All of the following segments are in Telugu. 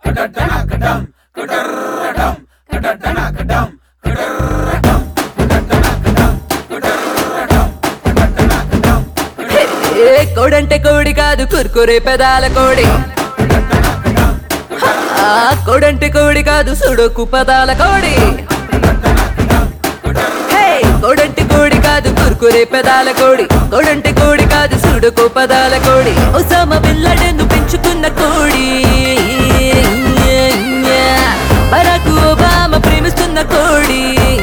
ఏ కోడంటే కోడి కాదు కుర్కురే పెదాల కోడి ఆ కోడంటే కోడి కాదు సుడోకు పదాల కోడి హే, కోడంటే కోడి కాదు కుర్కురే పెదాల కోడి కోడంటే కోడి కాదు సుడోకు పదాల కోడి ఒసామ పిల్లడెందు పెంచుకున్న కోడి బరాకు ఒబామా ప్రేమిస్తున్న కోడి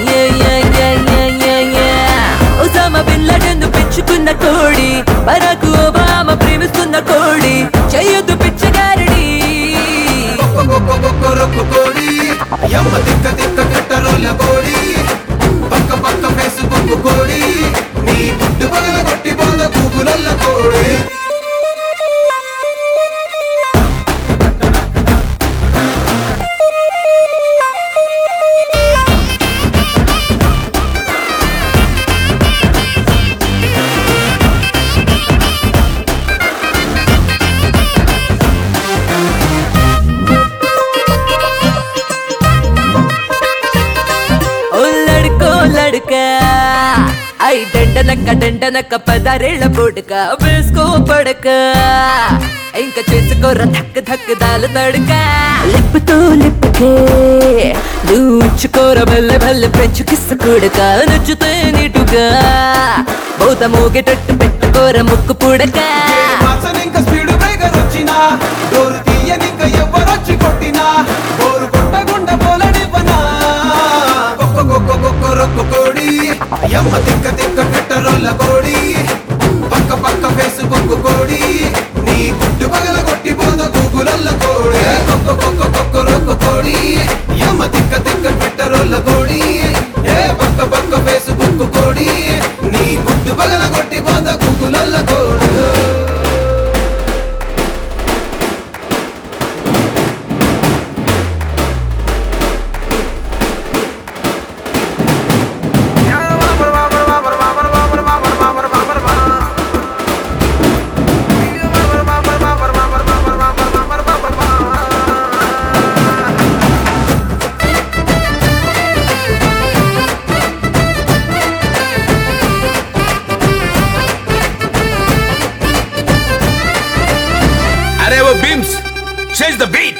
ఒసామ పిల్లడెందు పెంచుకున్న కోడి బరాకు ఒబామా ప్రేమిస్తున్న కోడి చెయ్యొద్దు పిచ్చగారడి కొక్కొరొక్కు కోడి యమ్మ తిక్క తిక్క కట్టరోల కోడి పక్క పక్క ఫేస్బుక్ కోడి నీ గుడ్డు పగల కొట్టి పోద గూగులల్ల కోడి ఓ లడుకో లడుక ఐ దండనక్క దండనక్క పదారేళ్ల పొడక వేసుకో పడక ఇంకా చేసుకోర ధక్ ధక్ దాల తడక లిప్పుతో లిప్పుకే నువ్వు ఉంచుకోర బల్ల బల్ల పెంచు కిస్స కొడక నచ్చుతే నీటుగా బౌత మోగేటట్టు పెట్టుకోర ముక్కు పుడక వాసన ఇంకా స్పీడ్ బ్రేకర్ వచ్చినా డోరు తీయనింక ఎవరొచ్చి కొట్టినా బోరు కొట్టకుండా పోలనివ్వనా కొక్క కొక్క కొక్కొరొక్కు కోడి యమ్మ తిక్క తిక్క కట్టరోల కోడి పక్క పక్క ఫేస్బుక్ కోడి నీ గుడ్డు పగల కొట్టి పోద గూగులల్ల కోడి కొక్క కొక్క కొక్కొరొక్కు కోడి యమ్మ తిక్క తిక్క కట్టరోల కోడి ఏ పక్క పక్క ఫేస్బుక్ కోడి నీ గుడ్డు పగల కొట్టి పోద గూగులల్ల కోడి अरे वो बीम्स चेंज द बीट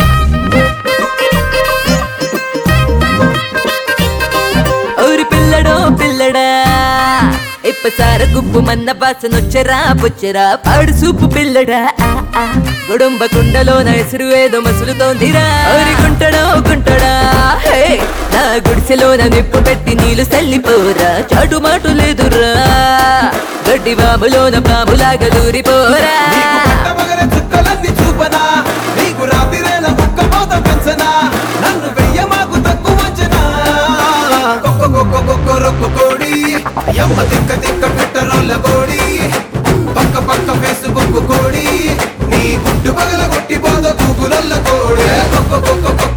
ஒரு పిల్లడో పిల్లడా ఇప్పసార గుప్పు మన్న వాసనొచ్చరా బొచ్చరా పాడు సూపు పిల్లడా ఆ, ఆ. గుడుంబ కుండలో నా ఎసురు ఏదో మసులుతోందిరా ఓరి గుంటడో గుంటడా హే నా గుడిసెలో నా నిప్పు పెట్టి నీళ్ళు చల్లిపోరా చాటు మాటు లేదురా గడ్డి బాబులోన బాబులాగా దూరిపోరా నీకు పట్టమగల చుక్కలన్నీ చూపనా నీకు రాతిరేల ముక్క పోత పెంచనా నన్ను వెయ్య మాకు తక్కువ అంచనా కొక్క కొక్క కొక్క రొక్క కోడి యమ్మ తిక్క తిక్క పెట్టరోళ్ళ కోడి పక్క పక్క ఫేస్బుక్ కోడి నీ గుడ్డు పగల కొట్టి పోద గూగులల్ల కోడి కొక్క కొక్క కొక్క